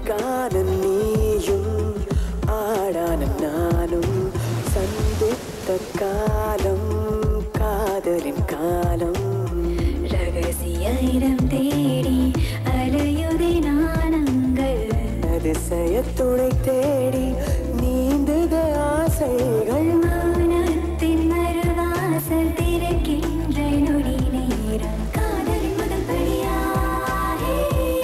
அழகான நீயும் ஆடான நானும் சந்தித்த காலம் காதலின் காலம் ரகசிய இடம் தேடி அலையுதே நாணங்கள் அதிசய துணை தேடி நீந்துத ஆசைகள் மௌனத்தின் மறுவாசல் திறக்கின்ற நொடி நேரம் காதலின் முதல் படியாகே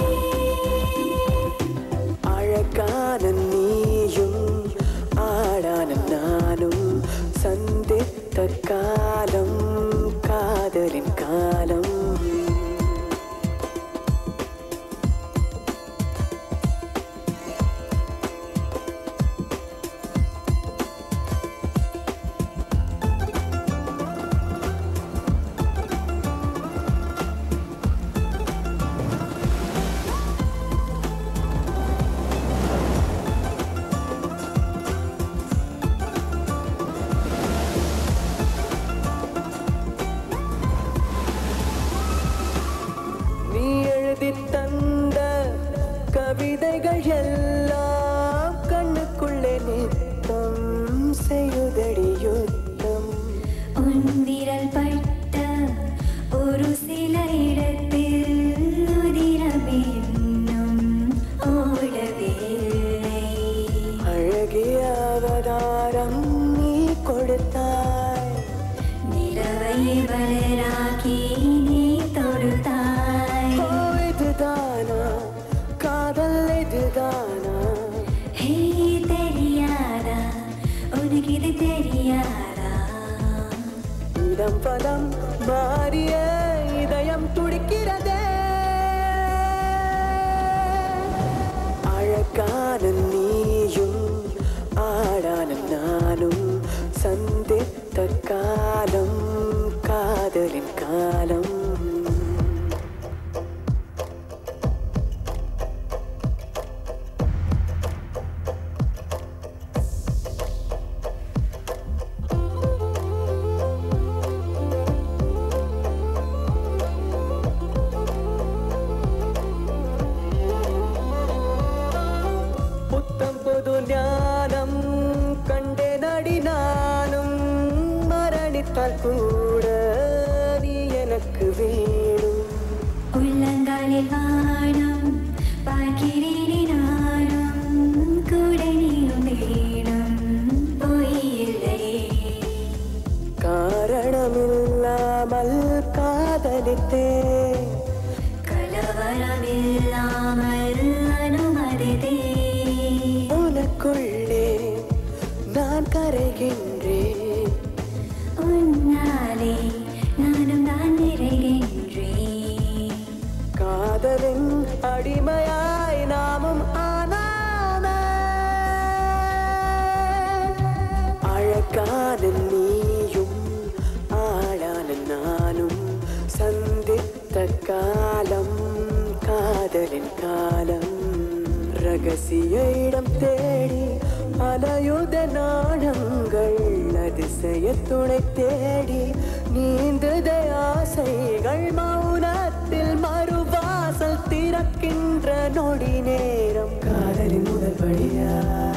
அழகான நீயும் ஆடான நானும் சந்தித்த காலம் காதலின் காலம் நீ எழுதி தந்த கவிதைகள் எல்லாம் கண்ணுக்குள்ளே நித்தம் செய்யுதடி யுத்தம் உன் விரல் பட்ட ஒரு சில இடத்தில் உதிரம் இன்னும் ஓடவில்லை அழகிய அவதாரம் நீ கொடுத்தாய் நிலவை வளராக்கி நீ தொடுத்தாய் ஓ, இதுதானா காதல் இதுதானா ஹே தெரியாதா உனக்கு இது தெரியாதா இடம் பலம் மாறிய இதயம் துடிக்கிறதே அழகான நீயும் ஆடான நானும் சந்தித்த காலம் காதலின் காலம் புத்தம் புது ஞானம் கண்டே நடி நானும் மரணித்தால் கூட நீ எனக்கு வேணும் உள்ளங்காலில் வானம் பார்க்கிறேனே நானும் கூட நீயும் வேணும் பொய்யில்லை காரணமில்லாமல் காதலித்தேன் கலவரமில்லாமல் அனுமதிதே உனக்குள்ளே நான் கரைகின்றேன் உன்னாலே நானும் தான் நிறைகின்றேன் காதலின் அடிமையாய் நாமும் ஆனாமே அழகான நீயும் ஆளான நானும் சந்தித்த காலம் காதலின் காலம் ரகசிய இடம் தேடி அலையுத நாணங்கள் அதிசய துணை தேடி நீந்துத ஆசைகள் மௌனத்தில் மறுவாசல் திறக்கின்ற நொடி நேரம் காதலின் முதல் வழியா